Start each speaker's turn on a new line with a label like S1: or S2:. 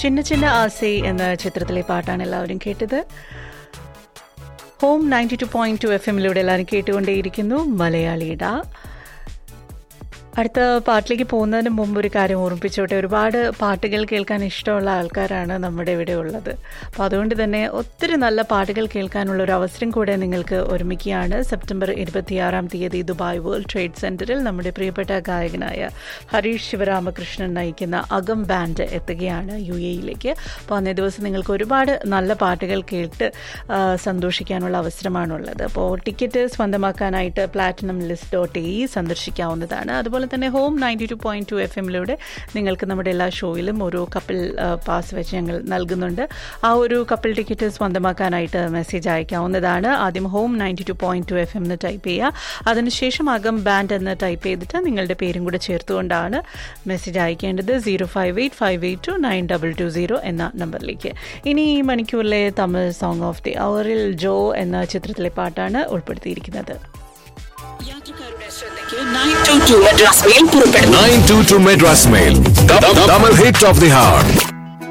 S1: ചിന്ന ചിന്ന ആസൈ എന്ന ചിത്രത്തിലെ പാട്ടാണ് എല്ലാവരും കേട്ടത് home ninety two point two F എമ്മിലൂടെ എല്ലാവരും കേട്ടുകൊണ്ടേയിരിക്കുന്നു മലയാളിയുടെ അടുത്ത പാട്ടിലേക്ക് പോകുന്നതിന് മുമ്പ് ഒരു കാര്യം ഓർമ്മിപ്പിച്ചോട്ടെ ഒരുപാട് പാട്ടുകൾ കേൾക്കാൻ ഇഷ്ടമുള്ള ആൾക്കാരാണ് നമ്മുടെ ഇവിടെ ഉള്ളത് അപ്പോൾ അതുകൊണ്ട് തന്നെ ഒത്തിരി നല്ല പാട്ടുകൾ കേൾക്കാനുള്ള ഒരു അവസരം കൂടെ നിങ്ങൾക്ക് ഒരുമിക്കുകയാണ് സെപ്റ്റംബർ ഇരുപത്തിയാറാം തീയതി ദുബായ് വേൾഡ് ട്രേഡ് സെൻറ്ററിൽ നമ്മുടെ പ്രിയപ്പെട്ട ഗായകനായ ഹരീഷ് ശിവരാമകൃഷ്ണൻ നയിക്കുന്ന അകം ബാൻഡ് എത്തുകയാണ് യു എയിലേക്ക് അപ്പോൾ അന്നേ ദിവസം നിങ്ങൾക്ക് ഒരുപാട് നല്ല പാട്ടുകൾ കേട്ട് ആ, സന്തോഷിക്കാനുള്ള അവസരമാണുള്ളത് അപ്പോൾ ടിക്കറ്റ് സ്വന്തമാക്കാനായിട്ട് പ്ലാറ്റിനം ലിസ്റ്റ് ഡോട്ട് എ സന്ദർശിക്കാവുന്നതാണ് അതുപോലെ തന്നെ home ninety two point two F എമ്മിലൂടെ നിങ്ങൾക്ക് നമ്മുടെ എല്ലാ ഷോയിലും ഒരു കപ്പിൾ പാസ് വെച്ച് ഞങ്ങൾ നൽകുന്നുണ്ട് ആ ഒരു കപ്പിൾ ടിക്കറ്റ് സ്വന്തമാക്കാനായിട്ട് മെസ്സേജ് അയക്കാവുന്നതാണ് ആദ്യം home ninety two point two F M എന്ന് ടൈപ്പ് ചെയ്യുക അതിനുശേഷം അകം ബാൻഡ് എന്ന് ടൈപ്പ് ചെയ്തിട്ട് നിങ്ങളുടെ പേരും കൂടെ ചേർത്തുകൊണ്ടാണ് മെസ്സേജ് അയക്കേണ്ടത് zero five eight five eight two nine double two zero എന്ന നമ്പറിലേക്ക് ഇനി ഈ മണിക്കൂറിലെ തമിഴ് സോങ് ഓഫ് ദി അവറിൽ ജോ എന്ന ചിത്രത്തിലെ പാട്ടാണ് ഉൾപ്പെടുത്തിയിരിക്കുന്നത്
S2: യാത്രക്കാരുടെ ശ്രദ്ധയ്ക്ക് nine two two Madras mail പുറപ്പെടുന്നു
S3: 922 Madras Mail. The, the, double hit of the heart.